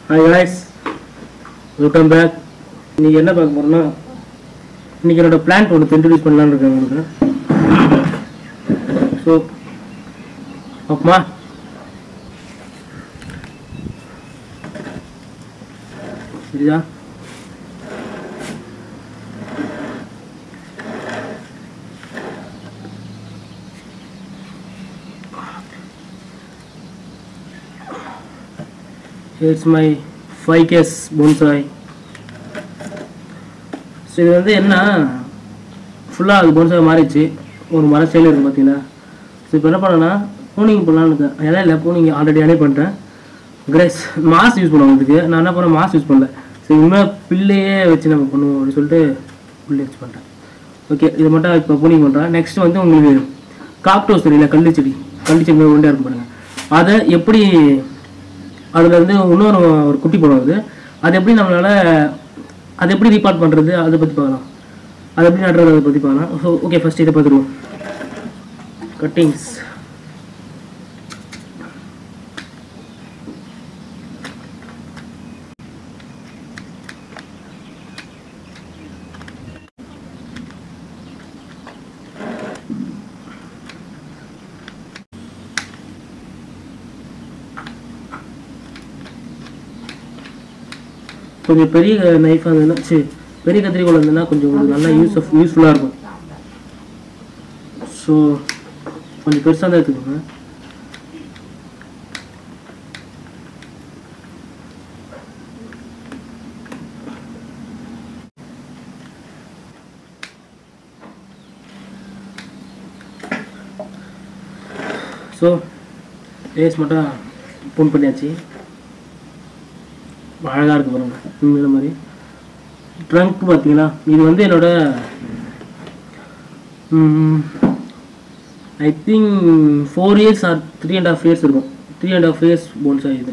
Hi guys welcome back இன்னைக்கு என்ன பார்க்க போறோம்னா இன்னைக்கு என்னோட பிளான்ட் ஒன்று இன்ட்ரடியூஸ் பண்ணலான்னு இருக்கேன் உங்களுக்கு ஸோ அப்பமா சரியா it's my five case bonsai so இது வந்து என்ன ஃபுல்லாக அது போன்சாய் மாறிடுச்சு ஒரு மர ஸ்டைல் இருக்குது பார்த்தீங்களா ஸோ இப்போ என்ன பண்ணேன்னா பூனிங் பண்ணலான்னு இருக்கேன் இடம் இல்லை பூனிங் ஆல்ரெடி அடே பண்ணிட்டேன் கிரேஸ் மாஸ் யூஸ் பண்ணுவோம் இதுக்கு நான் என்ன பண்ணேன் மாஸ் யூஸ் பண்ணல ஸோ இனிமேல் பில்லையே வச்சு நம்ம பண்ணுவோம் அப்படின்னு சொல்லிட்டு பில்லை வச்சு பண்ணிட்டேன் ஓகே இதை மட்டும் இப்போ பூனிங் பண்ணுறேன் நெக்ஸ்ட் வந்து உங்களுக்கு காக்டோஸ் தெரியல கள்ளி செடி கள்ளி செடி மாதிரி உருண்டையாக இருக்கும் பாருங்க அதை எப்படி அதில் வந்து இன்னொரு ஒரு குட்டி படம் வருது அது எப்படி நம்மளால அதை எப்படி ரீபார்ட் பண்ணுறது அதை பற்றி பார்க்கலாம் அதை எப்படி நடுறது அதை பற்றி பார்க்கலாம் ஸோ ஓகே ஃபஸ்ட் இதை பார்த்துருவோம் கட்டிங்ஸ் கொஞ்சம் பெரிய நைஃபாக இருந்ததுன்னா சரி பெரிய கத்திரிக்கோள் இருந்ததுன்னா கொஞ்சம் உங்களுக்கு நல்லா யூஸ் ஆஃப் யூஸ்ஃபுல்லாக இருக்கும் ஸோ கொஞ்சம் பெருசாக தான் எடுத்துக்கோங்க ஸோ ஏஸ் மட்டும் ஃபோன் பண்ணியாச்சு அழகாக இருக்கு பாருங்க உண்மையில மாதிரி ட்ரங்க் பார்த்தீங்களா இது வந்து என்னோட I think four years or three and half years இருக்கும் three and half years bonsai இது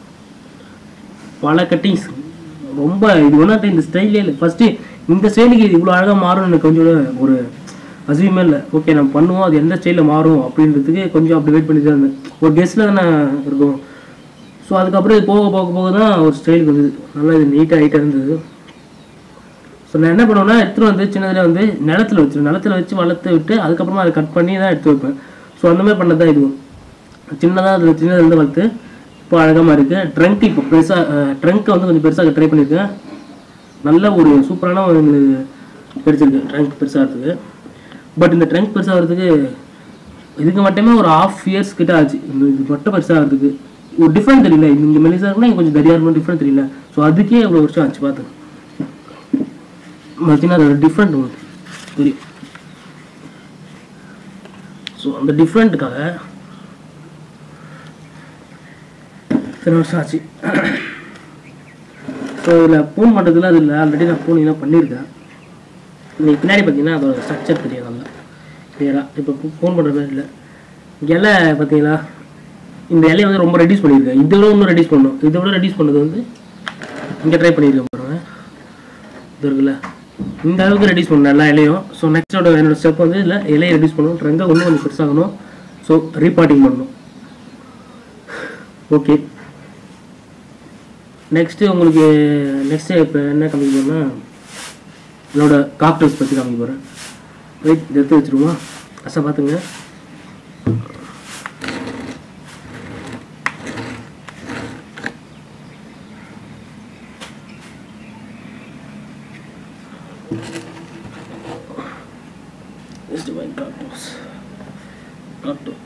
பல கட்டிங்ஸ் ரொம்ப இது ஒன்றும் இந்த ஸ்டைலே இல்லை ஃபஸ்ட்டு இந்த ஸ்டைலுக்கு இது இவ்வளோ அழகாக மாறும் எனக்கு கொஞ்சம் கூட ஒரு அசியமே இல்லை ஓகே நம்ம பண்ணுவோம் அது எந்த ஸ்டைலில் மாறும் அப்படின்றதுக்கு கொஞ்சம் அப்படி வெயிட் பண்ணிட்டு தான் இருந்தேன் ஒரு கெஸ்ட்டில் தானே இருக்கும் ஸோ அதுக்கப்புறம் இது போக போக போக தான் ஒரு ஸ்டைலுக்கு வந்தது நல்லா இது நீட்டாக ஹைட்டாக இருந்தது ஸோ நான் என்ன பண்ணுவேன்னா எடுத்துகிட்டு வந்து சின்னதில் வந்து நிலத்துல வச்சு நிலத்துல வச்சு வளர்த்து விட்டு அதுக்கப்புறமா அதை கட் பண்ணி தான் எடுத்து வைப்பேன் ஸோ அந்த மாதிரி பண்ணது தான் இதுவும் சின்னதாக அதில் சின்னதுலேருந்து வளர்த்து இப்போ அழகமாக இருக்குது ட்ரங்க் இப்போ பெருசாக ட்ரங்க்கை வந்து கொஞ்சம் பெருசாக ட்ரை பண்ணியிருக்கேன் நல்ல ஒரு சூப்பரான ஒரு எங்களுக்கு கிடைச்சிருக்கு ட்ரங்க் பெருசாகிறதுக்கு பட் இந்த ட்ரங்க் பெருசாகிறதுக்கு இதுக்கு மட்டுமே ஒரு ஆஃப் இயர்ஸ் கிட்ட ஆச்சு இந்த இது மட்டும் பெருசாகிறதுக்கு ஒரு டிஃப்ரெண்ட் தெரியல இங்கே மெலிசா இருக்குன்னா இங்க கொஞ்சம் தரியா இருக்கணும் டிஃப்ரெண்ட் தெரியல ஸோ அதுக்கே இவ்வளோ வருஷம் ஆச்சு பார்த்தேன் பார்த்தீங்கன்னா அதோட டிஃப்ரெண்ட் உங்களுக்கு தெரியும் ஸோ அந்த டிஃப்ரெண்ட்டுக்காக இத்தனை வருஷம் ஆச்சு ஸோ இதில் பூன் பண்ணுறதுல அதில் ஆல்ரெடி நான் பூனிங்லாம் பண்ணியிருக்கேன் நீங்கள் பின்னாடி பார்த்தீங்கன்னா அதோட ஸ்ட்ரக்சர் தெரியும் நல்லா கிளியராக இப்போ ஃபோன் பண்ணுற மாதிரி இல்லை இலை பார்த்தீங்களா இந்த இலையை வந்து ரொம்ப ரெடியூஸ் பண்ணியிருக்கேன் இதை விட இன்னும் ரெடியூஸ் பண்ணணும் இதை விட ரெடியூஸ் பண்ணது வந்து இங்கே ட்ரை பண்ணியிருக்கேன் பாருங்க இது இருக்குல்ல இந்த அளவுக்கு ரெடியூஸ் பண்ணணும் எல்லா இலையும் ஸோ நெக்ஸ்டோட என்னோட ஸ்டெப் வந்து இதில் இலையை ரெடியூஸ் பண்ணணும் ட்ரெங்கை இன்னும் கொஞ்சம் பெருசாகணும் ஸோ ரீபார்ட்டிங் பண்ணணும் ஓகே நெக்ஸ்ட்டு உங்களுக்கு நெக்ஸ்ட்டு இப்போ என்ன காமிக்க போகிறேன்னா என்னோட காக்டர்ஸ் பற்றி காமிக்க போகிறேன் வெயிட் எடுத்து வச்சுருமா அசா பார்த்துங்க Just my cactus. Cactus.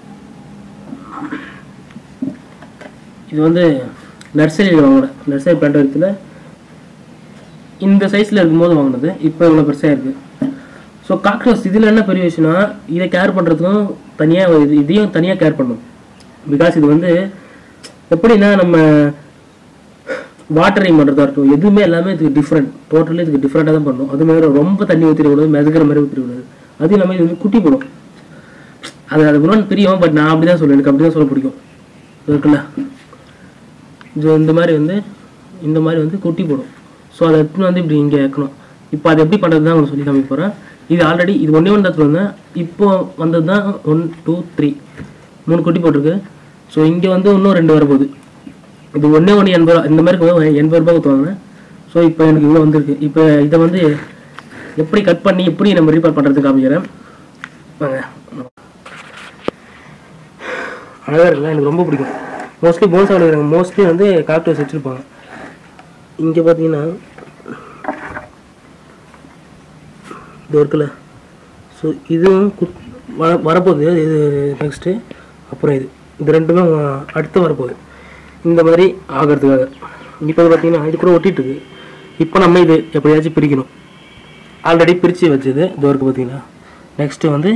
இது வந்து நர்சரியில் வாங்கினேன் நர்சரி பிளான்ட் இடத்துல இந்த சைஸில் இருக்கும்போது வாங்கினது இப்போ இவ்வளோ பெருசாக இருக்குது ஸோ காக்டஸ் இதில் என்ன பெரிய விஷயம்னா இதை கேர் பண்ணுறதுக்கும் தனியாக இது இதையும் தனியாக கேர் பண்ணும் பிகாஸ் இது வந்து எப்படின்னா நம்ம வாட்டரிங் பண்ணுறதா இருக்கட்டும் எதுவுமே எல்லாமே இதுக்கு டிஃப்ரெண்ட் டோட்டலி இதுக்கு டிஃப்ரெண்ட்டாக தான் பண்ணும் அது மாதிரி ரொம்ப தண்ணி ஊற்றிடக்கூடாது மிதக்கிற மாதிரி ஊற்றிடக்கூடாது அது இல்லாமல் இது வந்து குட்டி போடும் அது அது முன்னாடி தெரியும் பட் நான் அப்படி தான் சொல்லுவேன் எனக்கு அப்படி தான் சொல்ல பிடிக்கும் இது இருக்குல்ல இது இந்த மாதிரி வந்து இந்த மாதிரி வந்து குட்டி போடும் ஸோ அதை எடுத்துன்னு வந்து இப்படி இங்கே வைக்கணும் இப்போ அது எப்படி பண்ணுறது தான் உங்களுக்கு சொல்லி காமிக்க போகிறேன் இது ஆல்ரெடி இது ஒன்றே ஒன்று எடுத்துட்டு வந்தேன் இப்போ வந்தது தான் ஒன் டூ த்ரீ மூணு குட்டி போட்டிருக்கு ஸோ இங்கே வந்து இன்னும் ரெண்டு வரப்போகுது இது ஒன்றே ஒன்று எண்பது ரூபா இந்த மாதிரி இருக்கும்போது எண்பது ரூபாய் ஊற்றுவாங்க ஸோ இப்போ எனக்கு இவ்வளோ வந்திருக்கு இப்போ இதை வந்து எப்படி கட் பண்ணி எப்படி நம்ம ரீபார் பண்ணுறதுக்கு காமிக்கிறேன் வாங்க அழகாக இருக்குல்ல எனக்கு ரொம்ப பிடிக்கும் மோஸ்ட்லி போன்ஸ் ஆடுறாங்க மோஸ்ட்லி வந்து காக்டர்ஸ் வச்சுருப்பாங்க இங்கே பார்த்தீங்கன்னா இது இருக்குல்ல ஸோ இதுவும் கு- வர வரப்போகுது இது நெக்ஸ்ட்டு அப்புறம் இது இது ரெண்டுமே வ- அடுத்து வரப்போகுது இந்த மாதிரி ஆகிறதுக்காக இப்போ பார்த்தீங்கன்னா இது கூட ஒட்டிட்டு இருக்கு இப்போ நம்ம இது எப்படியாச்சும் பிரிக்கணும் ஆல்ரெடி பிரித்து வச்சது இது வரைக்கும் பார்த்தீங்கன்னா நெக்ஸ்ட்டு வந்து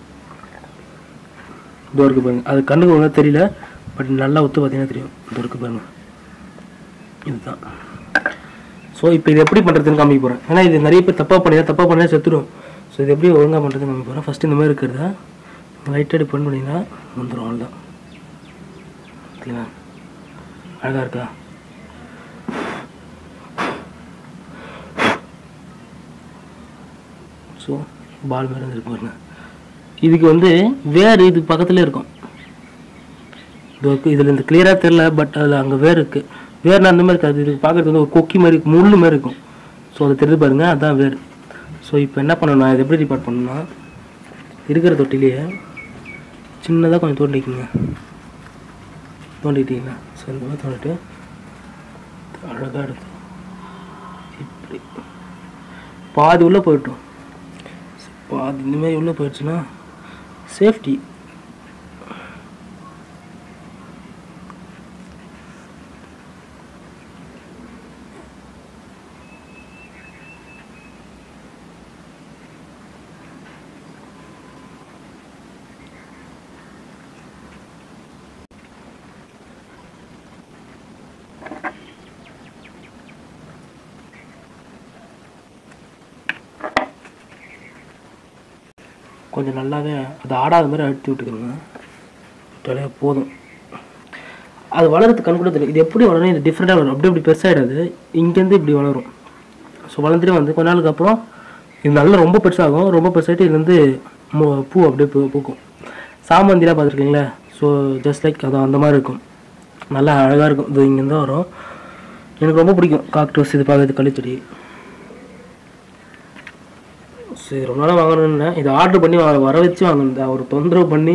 இது வரைக்கும் பாருங்க அது கண்ணுக்கு ஒன்றும் தெரியல பட் நல்லா ஒத்து பார்த்தீங்கன்னா தெரியும் இது வரைக்கும் பாருங்க இதுதான் ஸோ இப்போ இது எப்படி பண்ணுறதுன்னு காமிக்க போகிறேன் ஏன்னா இது நிறைய பேர் தப்பாக பண்ணியா தப்பாக பண்ணியா செத்துடும் ஸோ இது எப்படி ஒழுங்காக பண்ணுறதுன்னு காமிக்க போகிறேன் ஃபஸ்ட்டு இந்த மாதிரி இருக்கிறத லைட்டாக இப்படி பண்ணி பண்ணிங்கன்னா வந்துடும் அவ்வளோதான் ஓகேங்களா அழகாக இருக்கா ஸோ பால் மாதிரி இருக்கு பாருங்க இதுக்கு வந்து வேர் இது பக்கத்துலேயே இருக்கும் இது இருக்கு இதில் இந்த கிளியராக தெரில பட் அதில் அங்கே வேர் இருக்குது வேர்னா அந்த மாதிரி இருக்காது இது பார்க்குறது வந்து ஒரு கொக்கி மாதிரி இருக்கும் முள்ளு மாதிரி இருக்கும் ஸோ அது தெரிஞ்சு பாருங்க அதான் வேர் ஸோ இப்போ என்ன பண்ணணும் இது எப்படி ரிப்போர்ட் பண்ணணும்னா இருக்கிற தொட்டிலேயே சின்னதாக கொஞ்சம் தோண்டிக்குங்க தோண்டிக்கிட்டீங்களா ஸோ இந்த மாதிரி தோண்டிட்டு அழகாக எடுத்து இப்படி பாதி உள்ளே போயிட்டோம் பாதி இந்த மாதிரி உள்ளே போயிடுச்சுன்னா சேஃப்டி கொஞ்சம் நல்லாவே அது ஆடாத மாதிரி அழுத்தி விட்டுக்கிறோங்க விட்டாலே போதும் அது வளர்றது கண் கூட தெரியும் இது எப்படி வளரும் இது டிஃப்ரெண்ட்டாக வளரும் அப்படி இப்படி பெருசாகிடாது இங்கேருந்து இப்படி வளரும் ஸோ வளர்ந்துட்டே வந்து கொஞ்ச நாளுக்கு அப்புறம் இது நல்லா ரொம்ப பெருசாகும் ரொம்ப பெருசாகிட்டு இதுலேருந்து மு- பூ அப்படியே பூ பூக்கும் சாமந்திலாம் பார்த்துருக்கீங்களா ஸோ ஜஸ்ட் லைக் அது அந்த மாதிரி இருக்கும் நல்லா அழகாக இருக்கும் இது இங்கேருந்து வரும் எனக்கு ரொம்ப பிடிக்கும் காக்டோஸ் இது பார்க்கறது களிச்செடி சரி ரொம்ப நாளாக வாங்கணும்னு இது ஆர்டர் பண்ணி வா- வர வச்சு வாங்கினது அவர் தொந்தரவு பண்ணி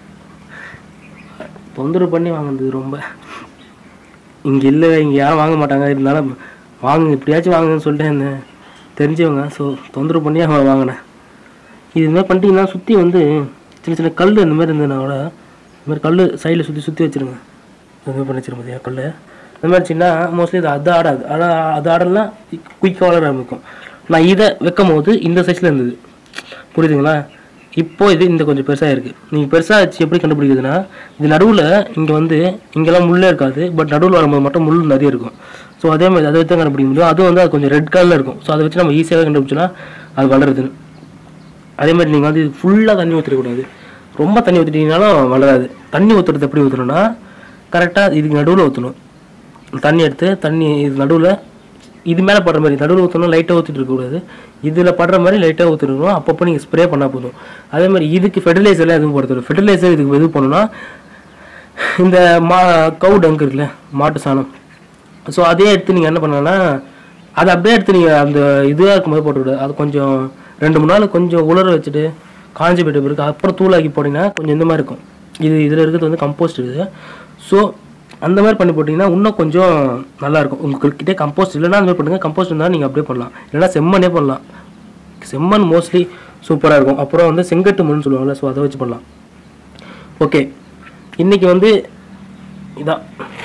தொந்தரவு பண்ணி வாங்கினது ரொம்ப இங்கே இல்லை இங்கே யாரும் வாங்க மாட்டாங்க இருந்தாலும் வாங்க எப்படியாச்சும் வாங்குங்கன்னு சொல்லிட்டு இருந்தேன் தெரிஞ்சவங்க ஸோ தொந்தரவு பண்ணி அவன் வாங்கினேன் இது மாதிரி பண்ணிட்டீங்கன்னா சுற்றி வந்து சின்ன சின்ன கல் இந்த மாதிரி இருந்ததுன்னா கூட இந்த மாதிரி கல் சைடில் சுற்றி சுற்றி வச்சிருங்க இந்த மாதிரி பண்ணி வச்சிருங்க பார்த்தியா கல் இந்த மாதிரி சின்ன மோஸ்ட்லி இது அது ஆடாது ஆனால் அது ஆடலாம் குயிக்காக வளர ஆரம்பிக்கும் நான் இதை வைக்கும் போது இந்த சைஸில் இருந்தது புரியுதுங்களா இப்போ இது இந்த கொஞ்சம் பெருசாக இருக்குது நீங்கள் பெருசாக வச்சு எப்படி கண்டுபிடிக்குதுன்னா இது நடுவில் இங்கே வந்து இங்கெல்லாம் முள்ளே இருக்காது பட் நடுவில் வரும்போது மட்டும் முள் நிறைய இருக்கும் ஸோ அதே மாதிரி அதை வச்சு தான் கண்டுபிடிக்க முடியும் அதுவும் வந்து அது கொஞ்சம் ரெட் கலரில் இருக்கும் ஸோ அதை வச்சு நம்ம ஈஸியாக கண்டுபிடிச்சோன்னா அது வளருதுன்னு அதே மாதிரி நீங்கள் வந்து ஃபுல்லாக தண்ணி ஊற்றிடக்கூடாது ரொம்ப தண்ணி ஊற்றிட்டீங்கனாலும் வளராது தண்ணி ஊற்றுறது எப்படி ஊற்றணும்னா கரெக்டாக இதுக்கு நடுவில் ஊற்றணும் தண்ணி எடுத்து தண்ணி இது நடுவில் இது மேலே படுற மாதிரி நடுவில் ஊற்றணும் லைட்டாக ஊற்றிட்டு இருக்கக்கூடாது இதில் படுற மாதிரி லைட்டாக ஊற்றிருக்கணும் அப்பப்போ நீங்கள் ஸ்ப்ரே பண்ணால் போதும் அதே மாதிரி இதுக்கு ஃபெர்டிலைசர்லாம் எதுவும் போடுறது ஃபெர்டிலைசர் இதுக்கு எது பண்ணணும்னா இந்த மா கவு டங்க் இருக்குல்ல மாட்டு சாணம் ஸோ அதே எடுத்து நீங்கள் என்ன பண்ணலாம்னா அதை அப்படியே எடுத்து நீங்கள் அந்த இதுவாக இருக்கும்போது போட்டுவிடு அது கொஞ்சம் ரெண்டு மூணு நாள் கொஞ்சம் உலர வச்சுட்டு காஞ்சி போயிட்ட பிறகு அப்புறம் தூளாக்கி போட்டிங்கன்னா கொஞ்சம் இந்த மாதிரி இருக்கும் இது இதில் இருக்கிறது வந்து கம்போஸ்ட் இருக்குது ஸோ அந்த மாதிரி பண்ணி போட்டிங்கன்னா இன்னும் கொஞ்சம் நல்லாயிருக்கும் உங்கள்கிட்ட கம்போஸ்ட் இல்லைன்னா அந்த மாதிரி பண்ணுங்கள் கம்போஸ்ட் இருந்தால் நீங்கள் அப்படியே பண்ணலாம் இல்லைன்னா செம்மண்ணே பண்ணலாம் செம்மண் மோஸ்ட்லி சூப்பராக இருக்கும் அப்புறம் வந்து செங்கட்டு மண்ணுன்னு சொல்லுவாங்கல்ல ஸோ அதை வச்சு பண்ணலாம் ஓகே இன்னைக்கு வந்து இதான்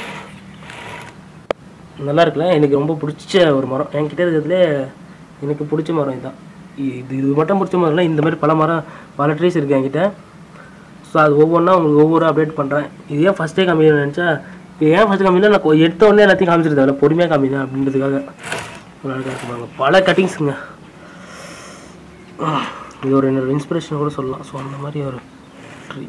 நல்லா இருக்குல்ல எனக்கு ரொம்ப பிடிச்ச ஒரு மரம் என்கிட்ட இருக்கிறதுல எனக்கு பிடிச்ச மரம் இதுதான் இ- இது இது மட்டும் பிடிச்ச மரம் இல்லை இந்த மாதிரி பல மரம் பல ட்ரீஸ் இருக்குது என்கிட்ட ஸோ அது ஒவ்வொன்றா உங்களுக்கு ஒவ்வொரு அப்டேட் பண்ணுறேன் இது ஏன் ஃபஸ்ட்டே காமிக்கணும்னு நினச்சா இது ஏன் ஃபஸ்ட்டு காமிக்கல நான் கொ- எடுத்த உடனே எல்லாத்தையும் காமிச்சிருந்தேன் அதில் பொறுமையாக காமிக்கிறேன் அப்படின்றதுக்காக ஒரு அழகா இருக்கு பாருங்க பல கட்டிங்ஸுங்க இது ஒரு என்னோட இன்ஸ்பிரேஷன் கூட சொல்லலாம் ஸோ அந்த மாதிரி ஒரு ட்ரீ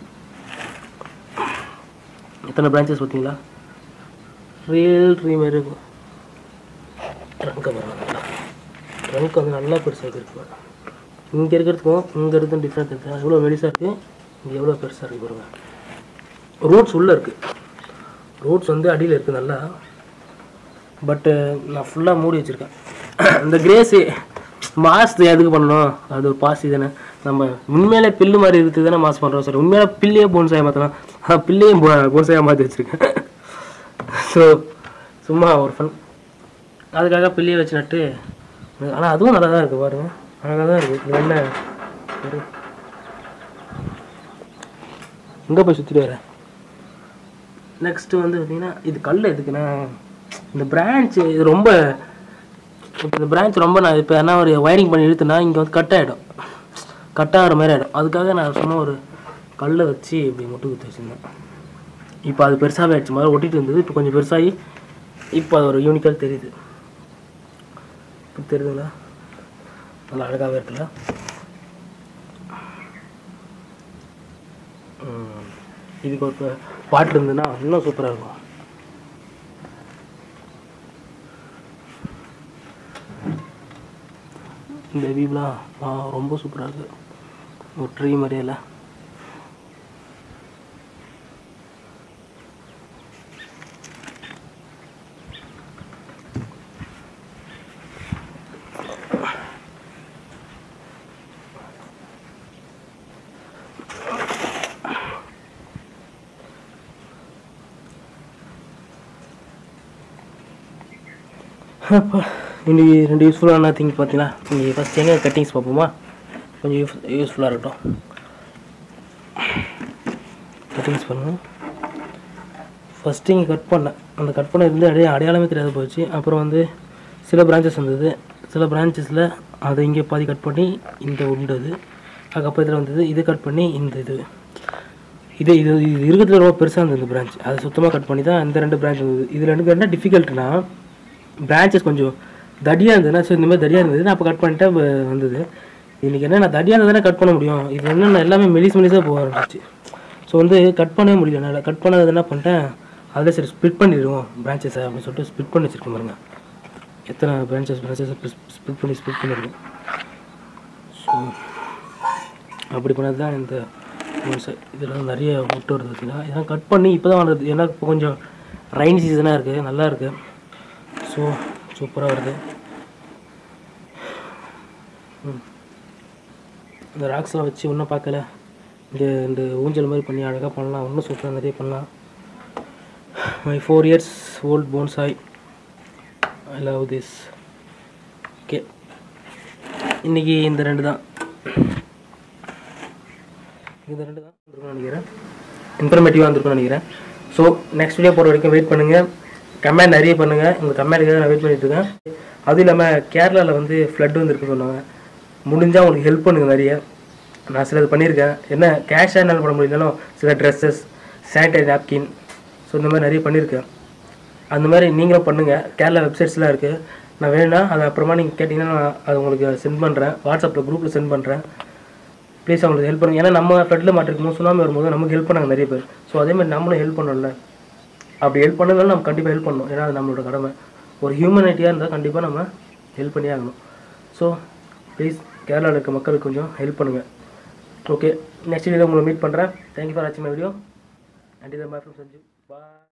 எத்தனை பிரான்ச்சஸ் பார்த்தீங்களா ரியல் ட்ரீ மாதிரி இருக்கும் ட்ரங்க் பாருங்க ட்ரங்க் வந்து நல்லா பெருசாக இருக்கு இங்கே இருக்கிறதுக்கும் இங்கே இருக்கிறதுக்கும் டிஃப்ரெண்ட் இருக்குது எவ்வளோ மெலிசாக இருக்குது இங்கே எவ்வளோ பெருசாக இருக்குது பாருங்க ரூட்ஸ் உள்ளே இருக்குது ரோட்ஸ் வந்து அடியில் இருக்குது நல்லா பட்டு நான் ஃபுல்லாக மூடி வச்சுருக்கேன் இந்த கிரேஸு மாஸ் எதுக்கு பண்ணணும் அது ஒரு பாசி தானே நம்ம உண்மையிலே பில்லு மாதிரி இருக்குது தானே மாஸ் பண்ணுறோம் சார் உண்மையில பில்லையே போன்சாயை மாற்றலாம் அதான் பில்லையும் போன்சாயாக மாற்றி வச்சுருக்கேன் ஸோ சும்மா ஒரு ஃபன் அதுக்காக பில்லையை வச்சு நட்டு ஆனால் அதுவும் நல்லா தான் இருக்குது பாருங்க அழகாக தான் இருக்குது இது என்ன எங்கே போய் சுற்றிட்டு வரேன் நெக்ஸ்ட்டு வந்து பார்த்தீங்கன்னா இது கல் எதுக்குன்னா இந்த பிரான்ச் இது ரொம்ப இப்போ இந்த பிரான்ச் ரொம்ப நான் இப்போ என்ன ஒரு வயரிங் பண்ணி இழுத்துனா இங்கே வந்து கட் ஆகிடும் கட் ஆகிற மாதிரி ஆகிடும் அதுக்காக நான் சும்மா ஒரு கல்லை வச்சு இப்படி முட்டு குத்தி வச்சுருந்தேன் இப்போ அது பெருசாகவே ஆயிடுச்சு மாதிரி ஒட்டிட்டு இருந்தது இப்போ கொஞ்சம் பெருசாகி இப்போ அது ஒரு யூனிக்காக தெரியுது இப்போ தெரியுதுங்களா நல்லா அழகாகவே இருக்குல்ல ம். இதுக்கு ஒரு பாட்டு இருந்ததுன்னா இன்னும் சூப்பராக இருக்கும் இந்த வியூலாம் ஆ, ரொம்ப சூப்பராக இருக்குது ஒரு ட்ரீ மாதிரியில அப்பா இன்னைக்கு ரெண்டு யூஸ்ஃபுல்லான திங்க் பார்த்தீங்களா இன்னைக்கு ஃபஸ்ட் எங்கே கட்டிங்ஸ் பார்ப்போமா கொஞ்சம் யூஸ் யூஸ்ஃபுல்லாக இருக்கட்டும் கட்டிங்ஸ் பண்ணுங்க ஃபஸ்ட்டு இங்கே கட் பண்ணேன் அந்த கட் பண்ண இருந்து அப்படியே அடையாளமே தெரியாத போச்சு அப்புறம் வந்து சில பிரான்ச்சஸ் வந்தது சில பிரான்ச்சஸில் அதை இங்கே பாதி கட் பண்ணி இந்த உண்டது அதுக்கப்புறம் இதில் வந்தது இது கட் பண்ணி இந்த இது இது இது இது இருக்கிறதுல ரொம்ப பெருசாக இருந்தது இந்த பிரான்ச் அதை சுத்தமாக கட் பண்ணி தான் இந்த ரெண்டு பிரான்ச் வந்தது இதில் எனக்கு என்ன டிஃபிகல்ட்னா பிரான்ச்சஸ் கொஞ்சம் தடியாக இருந்ததுன்னா ஸோ இந்த மாதிரி தடியாக இருந்தது நான் அப்போ கட் பண்ணிட்டேன் வ- வந்தது இன்றைக்கி என்ன நான் தடியாக இருந்தால் கட் பண்ண முடியும் இது என்னென்ன எல்லாமே மெலிஸ் மெலிஸாக போக ஆரம்பிச்சு ஸோ வந்து கட் பண்ணவே முடியல என்னால் கட் பண்ணது என்ன பண்ணிட்டேன் அதில் சரி ஸ்ப்ளிட் பண்ணிடுவோம் பிரான்ச்சஸை அப்படின்னு சொல்லிட்டு ஸ்ப்ளிட் பண்ணி வச்சுருக்கேன் பாருங்க எத்தனை பிரான்ச்சஸ் பிரான்ச்சஸ் ஸ்ப்ளிட் பண்ணி ஸ்ப்ளிட் பண்ணியிருக்கேன் ஸோ அப்படி பண்ணது தான் இந்த இதில் வந்து நிறைய முட்டை வருது பார்த்தீங்கன்னா இதெல்லாம் கட் பண்ணி இப்போ தான் வருது ஏன்னா இப்போ கொஞ்சம் ரைன் சீசனாக இருக்குது நல்லா இருக்குது ஸோ சூப்பராக வருது ம். இந்த ராக்ஸ்லாம் வச்சு ஒன்றும் பார்க்கல இந்த இந்த ஊஞ்சல் மாதிரி பண்ணி அழகாக பண்ணலாம் இன்னும் சூப்பராக நிறைய பண்ணலாம் my four years old bonsai I love this okay இன்றைக்கி இந்த ரெண்டு தான் இந்த ரெண்டு தான் வந்திருக்கும்னு நினைக்கிறேன் இன்ஃபர்மேட்டிவாக வந்திருக்கும்னு நினைக்கிறேன் ஸோ நெக்ஸ்ட் வீடியோ போகிற வரைக்கும் வெயிட் பண்ணுங்கள் கமெண்ட் நிறைய பண்ணுங்கள் உங்கள் கமெண்ட்டுக்காக நான் வெயிட் பண்ணிட்டு இருக்கேன் அதுவும் இல்லாமல் கேரளாவில் வந்து ஃப்ளட் வந்துருக்குன்னு சொன்னாங்க முடிஞ்சால் உங்களுக்கு ஹெல்ப் பண்ணுங்க நிறைய நான் சிலது பண்ணியிருக்கேன் என்ன கேஷாக என்னால் பண்ண முடியலனாலும் சில ட்ரெஸ்ஸஸ் சானிடரி நாப்கின் ஸோ இந்த மாதிரி நிறைய பண்ணியிருக்கேன் அந்த மாதிரி நீங்களும் பண்ணுங்கள் கேரளா வெப்சைட்ஸ்லாம் இருக்குது நான் வேணும்னா அதை அப்புறமா நீங்கள் கேட்டிங்கன்னா நான் அதை உங்களுக்கு சென்ட் பண்ணுறேன் வாட்ஸ்அப்பில் குரூப்பில் சென்ட் பண்ணுறேன் ப்ளீஸ் அவங்களுக்கு ஹெல்ப் பண்ணுங்க ஏன்னா நம்ம ஃப்ளட்டில் மாட்டிருக்கும் சுனாமி வரும்போது நமக்கு ஹெல்ப் பண்ணாங்க நிறைய பேர் ஸோ அதே மாதிரி நம்மளும் ஹெல்ப் பண்ணணும்ல அப்படி ஹெல்ப் பண்ணனாலும் நம்ம கண்டிப்பாக ஹெல்ப் பண்ணணும் ஏன்னா அது நம்மளோட கடமை ஒரு ஹியூமனிட்டியாக இருந்தால் கண்டிப்பாக நம்ம ஹெல்ப் பண்ணியே ஆகணும் ஸோ ப்ளீஸ் கேரளாவில் இருக்க மக்களுக்கு கொஞ்சம் ஹெல்ப் பண்ணுங்கள் ஓகே நெக்ஸ்ட் வீடியோ உங்களை மீட் பண்ணுறேன் தேங்க்யூ ஃபார் வாட்சிங் மை வீடியோ அண்ட் இதை மை ஃப்ரம் சஞ்சு பாய்